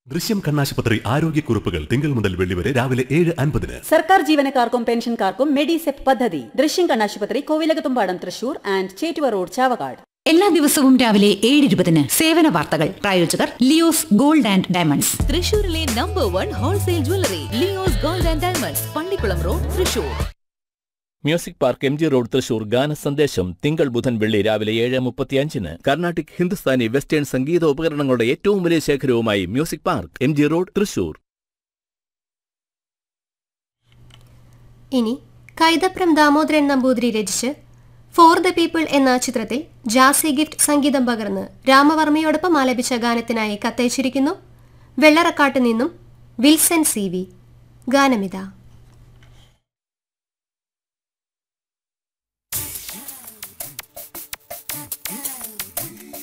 ദൃശ്യം കണ്ണാശുപത്രി ആരോഗ്യക്കുറിപ്പുകൾ തിങ്കൾ മുതൽ വെള്ളി വരെ രാവിലെ ഏഴ് അൻപതിന് സർക്കാർ ജീവനക്കാർക്കും പെൻഷൻകാർക്കും മെഡിസെപ് പദ്ധതി ദൃശ്യം കണ്ണാശുപത്രി കോവിലകത്തുംപാടം തൃശൂർ ആൻഡ് ചേറ്റുവ റോഡ് ചാവക്കാട് എല്ലാ ദിവസവും രാവിലെ ഏഴ് ഇരുപതിന് സേവന വാർത്തകൾ പ്രായോജകർ ലിയോസ് ഗോൾഡ് ആൻഡ് ഡയമണ്ട്സ് തൃശൂരിലെ number one wholesale jewellery Leo's gold and diamonds Pallikulam road Thrissur music park M G road Thrissur ഗാന സന്ദേശം തിങ്കൾ ബുധൻ വെള്ളി രാവിലെ ഏഴ് മുപ്പത്തിയഞ്ചിന് കർണാട്ടിക് ഹിന്ദുസ്ഥാനി വെസ്റ്റേൺ സംഗീത ഉപകരണങ്ങളുടെ ഏറ്റവും വലിയ ശേഖരവുമായി music park M G road Thrissur ഇനി കൈതപ്രം ദാമോദരൻ നമ്പൂതിരി രചിച്ച് ഫോർ ദ പീപ്പിൾ എന്ന ചിത്രത്തിൽ ജാസി ഗിഫ്റ്റ് സംഗീതം പകർന്ന് രാമവർമ്മയോടൊപ്പം ആലപിച്ച ഗാനത്തിനായി കത്തയച്ചിരിക്കുന്നു വെള്ളറക്കാട്ട് നിന്നും വിൽസൺ സി വി ഗാനമിത